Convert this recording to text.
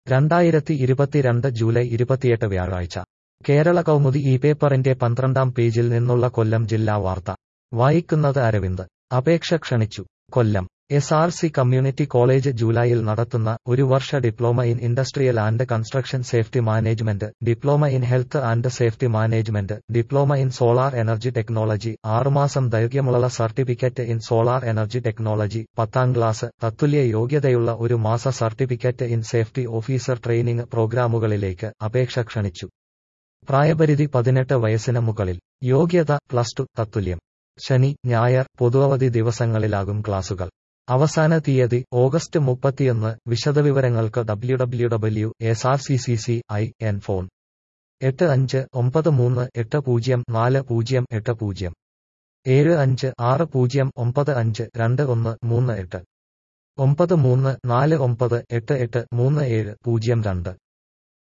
രണ്ടായിരത്തി ഇരുപത്തിരണ്ട് ജൂലൈ ഇരുപത്തിയെട്ട് വ്യാഴാഴ്ച കേരള കൗമുദി ഈ പേപ്പറിന്റെ പന്ത്രണ്ടാം പേജിൽ നിന്നുള്ള കൊല്ലം ജില്ലാ വാർത്ത വായിക്കുന്നത് അരവിന്ദ് അപേക്ഷ ക്ഷണിച്ചു Kollam S R C community college ജൂലൈയിൽ നടത്തുന്ന ഒരു വർഷ diploma in industrial and construction safety management diploma in health and safety management diploma in solar energy technology ആറുമാസം ദൈർഘ്യമുള്ള certificate in solar energy technology പത്താം ക്ലാസ് തത്തുല്യ യോഗ്യതയുള്ള ഒരു മാസ certificate in safety officer training പ്രോഗ്രാമുകളിലേക്ക് അപേക്ഷ ക്ഷണിച്ചു പ്രായപരിധി പതിനെട്ട് വയസ്സിന് മുകളിൽ യോഗ്യത പ്ലസ് ടു തത്തുല്യം ശനി ഞായർ പൊതുവധി ദിവസങ്ങളിലാകും ക്ലാസുകൾ അവസാന തീയതി ഓഗസ്റ്റ് മുപ്പത്തിയൊന്ന് വിശദവിവരങ്ങൾക്ക് W W W S R C C C I N phone എട്ട് അഞ്ച് ഒമ്പത് മൂന്ന് എട്ട് പൂജ്യം നാല് പൂജ്യം എട്ട് പൂജ്യം ഏഴ് അഞ്ച് ആറ് പൂജ്യം ഒമ്പത് അഞ്ച് രണ്ട് ഒന്ന് മൂന്ന് എട്ട് ഒമ്പത് മൂന്ന് നാല് ഒമ്പത് എട്ട് എട്ട് മൂന്ന് ഏഴ് പൂജ്യം രണ്ട്